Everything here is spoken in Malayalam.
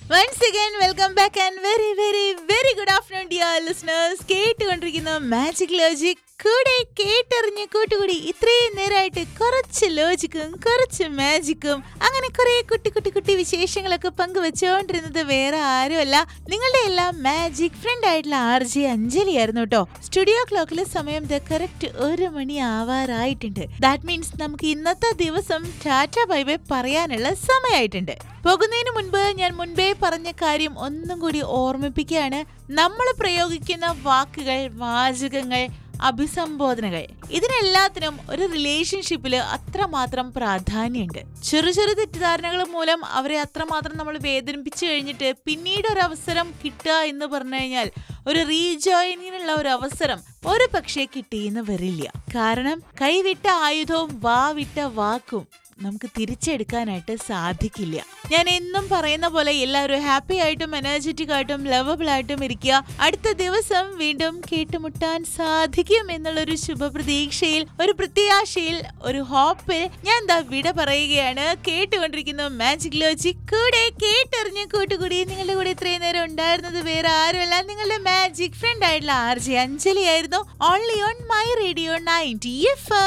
once again welcome back and very very very good afternoon dear listeners കേട്ടുകൊണ്ടിരിക്കുന്ന മാജിക് ലോജിക് കൂടെ കേട്ടറിഞ്ഞ് കൂട്ടുകൂടി ഇത്രയും നേരമായിട്ട് കുറച്ച് ലോജിക്കും കുറച്ച് മാജിക്കും അങ്ങനെ കുറെ കുട്ടി കുട്ടി കുട്ടി വിശേഷങ്ങളൊക്കെ പങ്കുവെച്ചുകൊണ്ടിരുന്നത് വേറെ ആരുമല്ല നിങ്ങളുടെ എല്ലാം മാജിക് ഫ്രണ്ട് ആയിട്ടുള്ള ആർ ജെ അഞ്ജലി ആയിരുന്നു കേട്ടോ സ്റ്റുഡിയോ ക്ലോക്കിലെ സമയം കറക്റ്റ് ഒരു മണി ആവാറായിട്ടുണ്ട് ദാറ്റ് മീൻസ് നമുക്ക് ഇന്നത്തെ ദിവസം ടാറ്റ ബൈ ബൈ പറയാനുള്ള സമയമായിട്ടുണ്ട് പോകുന്നതിന് മുൻപ് ഞാൻ മുൻപേ പറഞ്ഞ കാര്യം ഒന്നും കൂടി ഓർമ്മിപ്പിക്കുകയാണ് നമ്മൾ പ്രയോഗിക്കുന്ന വാക്കുകൾ വാചകങ്ങൾ അഭിസംബോധനകൾ ഇതിനെല്ലാത്തിനും ഒരു റിലേഷൻഷിപ്പിൽ അത്രമാത്രം പ്രാധാന്യമുണ്ട് ചെറു ചെറു തെറ്റിദ്ധാരണകൾ മൂലം അവരെ അത്രമാത്രം നമ്മൾ വേദനിപ്പിച്ചു കഴിഞ്ഞിട്ട് പിന്നീട് ഒരു അവസരം കിട്ടുക എന്ന് പറഞ്ഞു കഴിഞ്ഞാൽ ഒരു റീജോയിനിങ്ങിനുള്ള ഒരു അവസരം ഒരു പക്ഷേ കിട്ടിയെന്ന് വരില്ല കാരണം കൈവിട്ട ആയുധവും വാവിട്ട വാക്കും നമുക്ക് തിരിച്ചെടുക്കാനായിട്ട് സാധിക്കില്ല ഞാൻ എന്നും പറയുന്ന പോലെ എല്ലാവരും ഹാപ്പി ആയിട്ടും എനർജറ്റിക് ആയിട്ടും ലവബിൾ ആയിട്ടും ഇരിക്കുക അടുത്ത ദിവസം വീണ്ടും കേട്ടുമുട്ടാൻ സാധിക്കും എന്നുള്ളൊരു ശുഭപ്രതീക്ഷയിൽ ഒരു പ്രത്യാശയിൽ ഒരു ഹോപ്പിൽ ഞാൻ എന്താ വിട പറയുകയാണ് കേട്ടുകൊണ്ടിരിക്കുന്ന മാജിക് ലോജിക് കൂടെ കേട്ടറിഞ്ഞ് കൂട്ടുകൂടി നിങ്ങളുടെ കൂടെ ഇത്രയും നേരം ഉണ്ടായിരുന്നത് വേറെ ആരുമല്ല നിങ്ങളുടെ മാജിക് ഫ്രണ്ട് ആയിട്ടുള്ള ആർ ജെ അഞ്ജലി ആയിരുന്നു only on my radio ninety F